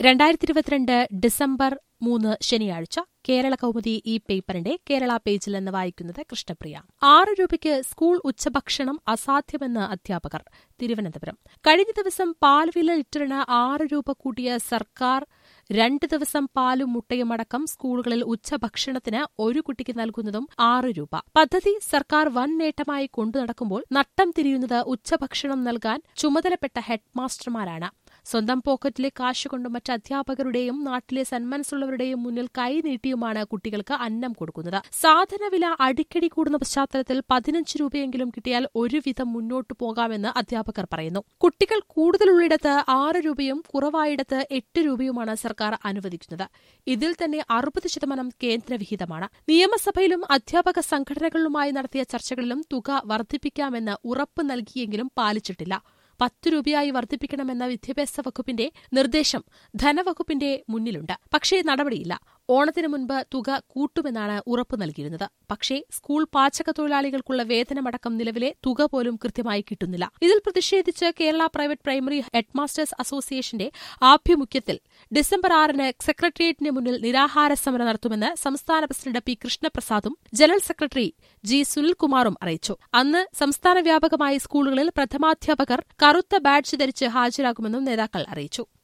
രണ്ടായിരത്തി ഇരുപത്തിരണ്ട് ഡിസംബർ മൂന്ന് ശനിയാഴ്ച കേരള കൗമുദി ഈ പേപ്പറിന്റെ കേരള പേജിൽ നിന്ന് വായിക്കുന്നത് കൃഷ്ണപ്രിയ ആറ് രൂപയ്ക്ക് സ്കൂൾ ഉച്ചഭക്ഷണം അസാധ്യമെന്ന് അധ്യാപകർ തിരുവനന്തപുരം കഴിഞ്ഞ ദിവസം പാൽ വില ലിറ്ററിന് ആറ് രൂപ കൂട്ടിയ സർക്കാർ രണ്ട് ദിവസം പാലും മുട്ടയും അടക്കം സ്കൂളുകളിൽ ഉച്ചഭക്ഷണത്തിന് ഒരു കുട്ടിക്ക് നൽകുന്നതും ആറ് രൂപ പദ്ധതി സർക്കാർ വൻ നേട്ടമായി കൊണ്ടുനടക്കുമ്പോൾ നട്ടം തിരിയുന്നത് ഉച്ചഭക്ഷണം നൽകാൻ ചുമതലപ്പെട്ട ഹെഡ്മാസ്റ്റർമാരാണ് സ്വന്തം പോക്കറ്റിലെ കാശുകൊണ്ടും മറ്റ് അധ്യാപകരുടെയും നാട്ടിലെ സന്മനസ്സുള്ളവരുടെയും മുന്നിൽ കൈനീട്ടിയുമാണ് കുട്ടികൾക്ക് അന്നം കൊടുക്കുന്നത് സാധനവില അടിക്കടി കൂടുന്ന പശ്ചാത്തലത്തിൽ പതിനഞ്ച് രൂപയെങ്കിലും കിട്ടിയാൽ ഒരുവിധം മുന്നോട്ടു പോകാമെന്ന് അധ്യാപകർ പറയുന്നു കുട്ടികൾ കൂടുതലുള്ളിടത്ത് ആറ് രൂപയും കുറവായിടത്ത് എട്ട് രൂപയുമാണ് സർക്കാർ അനുവദിക്കുന്നത് ഇതിൽ തന്നെ അറുപത് ശതമാനം കേന്ദ്രവിഹിതമാണ് നിയമസഭയിലും അധ്യാപക സംഘടനകളുമായി നടത്തിയ ചർച്ചകളിലും തുക വർദ്ധിപ്പിക്കാമെന്ന് ഉറപ്പ് നൽകിയെങ്കിലും പാലിച്ചിട്ടില്ല പത്ത് രൂപയായി വർദ്ധിപ്പിക്കണമെന്ന വിദ്യാഭ്യാസ വകുപ്പിന്റെ നിർദ്ദേശം ധനവകുപ്പിന്റെ മുന്നിലുണ്ട് പക്ഷേ നടപടിയില്ല ഓണത്തിന് മുൻപ് തുക കൂട്ടുമെന്നാണ് ഉറപ്പ് നൽകിയിരുന്നത് പക്ഷേ സ്കൂൾ പാചക തൊഴിലാളികൾക്കുള്ള വേതനമടക്കം നിലവിലെ തുക പോലും കൃത്യമായി കിട്ടുന്നില്ല ഇതിൽ പ്രതിഷേധിച്ച് കേരള പ്രൈവറ്റ് പ്രൈമറി ഹെഡ്മാസ്റ്റേഴ്സ് അസോസിയേഷന്റെ ആഭിമുഖ്യത്തിൽ ഡിസംബർ ആറിന് സെക്രട്ടേറിയറ്റിന് മുന്നിൽ നിരാഹാര സമരം നടത്തുമെന്ന് സംസ്ഥാന പ്രസിഡന്റ് പി കൃഷ്ണപ്രസാദും ജനറൽ സെക്രട്ടറി ജി സുനിൽകുമാറും അറിയിച്ചു അന്ന് സംസ്ഥാന വ്യാപകമായി സ്കൂളുകളിൽ പ്രഥമാധ്യാപകർ കറുത്ത ബാഡ്ജ് ധരിച്ച് ഹാജരാകുമെന്നും നേതാക്കൾ അറിയിച്ചു